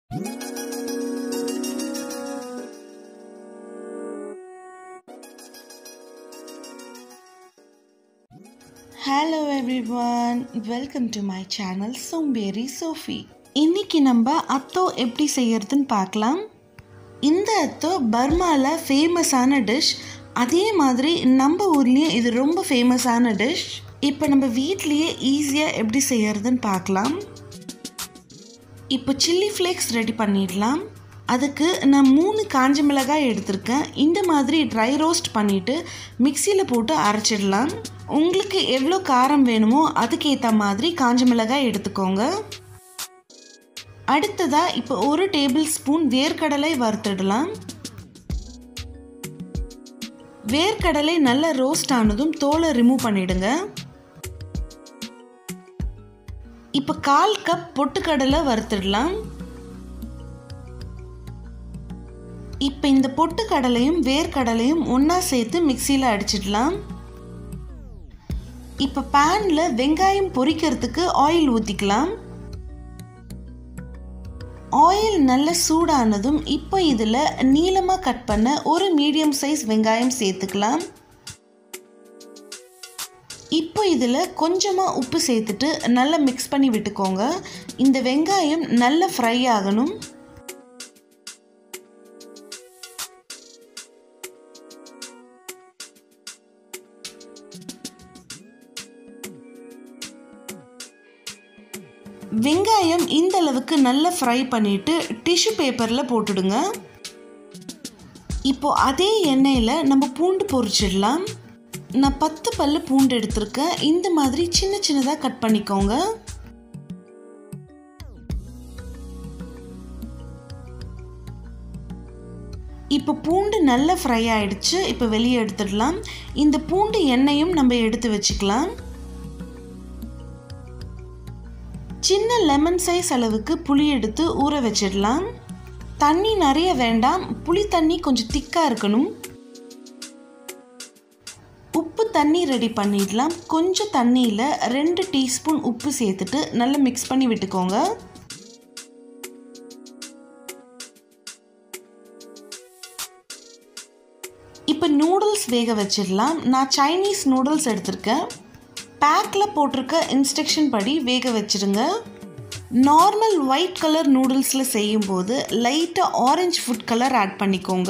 hello everyone welcome to my channel Somberi Sophie இன்னைக்கு நம்ம அத்தோ எப்படி செய்யறதுன்னு பார்க்கலாம் இந்த அத்தோ பர்மாவில் ஃபேமஸான டிஷ் அதே மாதிரி நம்ம ஊர்லேயும் இது ரொம்ப ஃபேமஸான டிஷ் இப்போ நம்ம வீட்லேயே ஈஸியாக எப்படி செய்யறதுன்னு பார்க்கலாம் இப்போ சில்லி ஃப்ளேக்ஸ் ரெடி பண்ணிடலாம் அதுக்கு நான் மூணு காஞ்ச மிளகாய் எடுத்திருக்கேன் இந்த மாதிரி ட்ரை ரோஸ்ட் பண்ணிவிட்டு மிக்சியில் போட்டு அரைச்சிடலாம் உங்களுக்கு எவ்வளோ காரம் வேணுமோ அதுக்கேற்ற மாதிரி காஞ்ச மிளகாய் எடுத்துக்கோங்க அடுத்ததாக இப்போ ஒரு டேபிள் ஸ்பூன் வேர்க்கடலை வறுத்துடலாம் வேர்க்கடலை நல்லா ரோஸ்ட் ஆனதும் தோலை ரிமூவ் பண்ணிடுங்க இப்போ கால் கப் பொட்டுக்கடலை வறுத்துடலாம் இப்போ இந்த பொட்டுக்கடலையும் வேர்க்கடலையும் ஒன்றா சேர்த்து மிக்சியில் அடிச்சிடலாம் இப்போ பேனில் வெங்காயம் பொரிக்கிறதுக்கு ஆயில் ஊற்றிக்கலாம் ஆயில் நல்ல சூடானதும் இப்போ இதில் நீளமாக கட் பண்ண ஒரு மீடியம் சைஸ் வெங்காயம் சேர்த்துக்கலாம் இப்போ இதில் கொஞ்சமாக உப்பு சேர்த்துட்டு நல்லா மிக்ஸ் பண்ணி விட்டுக்கோங்க இந்த வெங்காயம் நல்லா ஃப்ரை ஆகணும் வெங்காயம் இந்த அளவுக்கு நல்லா ஃப்ரை பண்ணிவிட்டு டிஷ்யூ பேப்பரில் போட்டுடுங்க இப்போ அதே எண்ணெயில் நம்ம பூண்டு பொரிச்சிடலாம் நான் பத்து பல்லு பூண்டு எடுத்திருக்கேன் இந்த மாதிரி சின்ன சின்னதாக கட் பண்ணிக்கோங்க இப்போ பூண்டு நல்லா ஃப்ரை ஆயிடுச்சு இப்போ வெளியே எடுத்துடலாம் இந்த பூண்டு எண்ணெயும் நம்ம எடுத்து வச்சுக்கலாம் சின்ன லெமன் சைஸ் அளவுக்கு புளி எடுத்து ஊற வச்சிடலாம் தண்ணி நிறைய வேண்டாம் புளி தண்ணி கொஞ்சம் திக்காக இருக்கணும் உப்பு தண்ணி ரெடி பண்ணிடலாம் கொஞ்சம் தண்ணியில் ரெண்டு டீஸ்பூன் உப்பு சேர்த்துட்டு நல்லா மிக்ஸ் பண்ணி விட்டுக்கோங்க இப்போ நூடுல்ஸ் வேக வச்சிடலாம் நான் சைனீஸ் நூடுல்ஸ் எடுத்திருக்கேன் பேக்கில் போட்டிருக்க இன்ஸ்ட்ரக்ஷன் படி வேக வச்சுருங்க நார்மல் ஒயிட் கலர் நூடுல்ஸில் செய்யும்போது லைட்டாக ஆரஞ்ச் ஃபுட் கலர் ஆட் பண்ணிக்கோங்க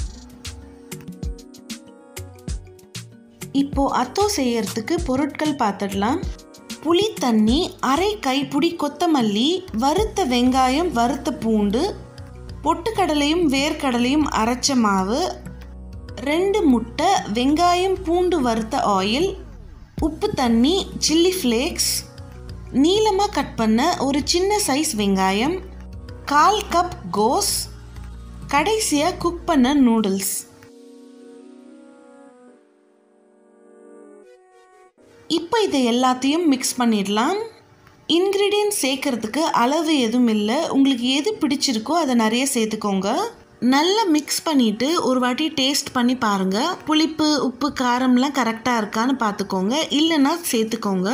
இப்போது அத்தோ செய்யறதுக்கு பொருட்கள் பார்த்துடலாம் புளி தண்ணி அரை கைப்பிடி கொத்தமல்லி வறுத்த வெங்காயம் வறுத்த பூண்டு பொட்டுக்கடலையும் வேர்க்கடலையும் அரைச்ச மாவு ரெண்டு முட்டை வெங்காயம் பூண்டு வறுத்த ஆயில் உப்பு தண்ணி சில்லி ஃப்ளேக்ஸ் நீளமாக கட் பண்ண ஒரு சின்ன சைஸ் வெங்காயம் கால் கப் கோஸ் கடைசியாக குக் பண்ண நூடுல்ஸ் இப்போ இதை எல்லாத்தையும் மிக்ஸ் பண்ணிடலாம் இன்க்ரீடியன்ட் சேர்க்கறதுக்கு அளவு எதுவும் இல்லை உங்களுக்கு எது பிடிச்சிருக்கோ அதை நிறைய சேர்த்துக்கோங்க நல்லா மிக்ஸ் பண்ணிவிட்டு ஒரு வாட்டி டேஸ்ட் பண்ணி பாருங்கள் புளிப்பு உப்பு காரம்லாம் கரெக்டாக இருக்கான்னு பார்த்துக்கோங்க இல்லைன்னா சேர்த்துக்கோங்க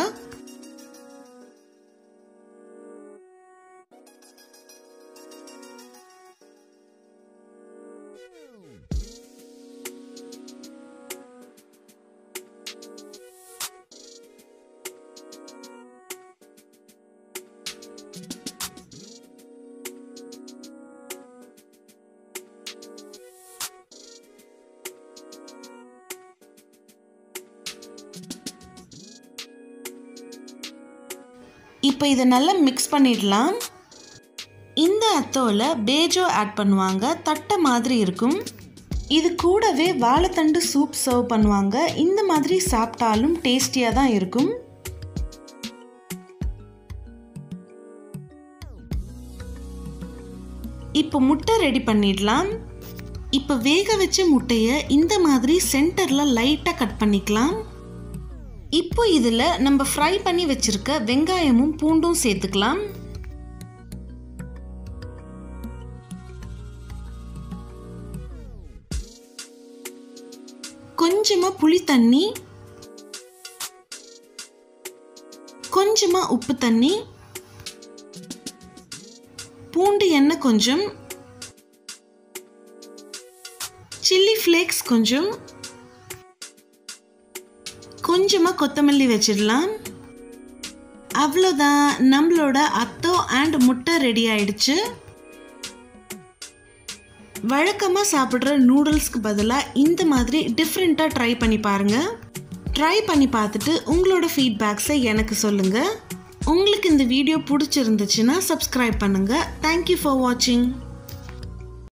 இப்போ இதை நல்லா மிக்ஸ் பண்ணிடலாம் இந்த அத்தோவில் பேஜோ ஆட் பண்ணுவாங்க தட்டை மாதிரி இருக்கும் இது கூடவே வாழைத்தண்டு சூப் சர்வ் பண்ணுவாங்க இந்த மாதிரி சாப்பிட்டாலும் டேஸ்டியாக தான் இருக்கும் இப்போ முட்டை ரெடி பண்ணிடலாம் இப்போ வேக வச்ச முட்டையை இந்த மாதிரி சென்டரில் லைட்டாக கட் பண்ணிக்கலாம் இப்போ இதில் நம்ம ஃப்ரை பண்ணி வச்சிருக்க வெங்காயமும் பூண்டும் சேர்த்துக்கலாம் கொஞ்சமாக புளி தண்ணி கொஞ்சமாக உப்பு தண்ணி பூண்டு எண்ணெய் கொஞ்சம் சில்லி ஃப்ளேக்ஸ் கொஞ்சம் கொஞ்சமாக கொத்தமல்லி வச்சிடலாம் அவ்வளோதான் நம்மளோட அத்தோ அண்ட் முட்டை ரெடி ஆயிடுச்சு வழக்கமாக சாப்பிட்ற நூடுல்ஸ்க்கு பதிலாக இந்த மாதிரி டிஃப்ரெண்ட்டாக ட்ரை பண்ணி பாருங்கள் ட்ரை பண்ணி பார்த்துட்டு உங்களோட ஃபீட்பேக்ஸை எனக்கு சொல்லுங்கள் உங்களுக்கு இந்த வீடியோ பிடிச்சிருந்துச்சுன்னா சப்ஸ்கிரைப் பண்ணுங்கள் தேங்க்யூ ஃபார் வாட்சிங்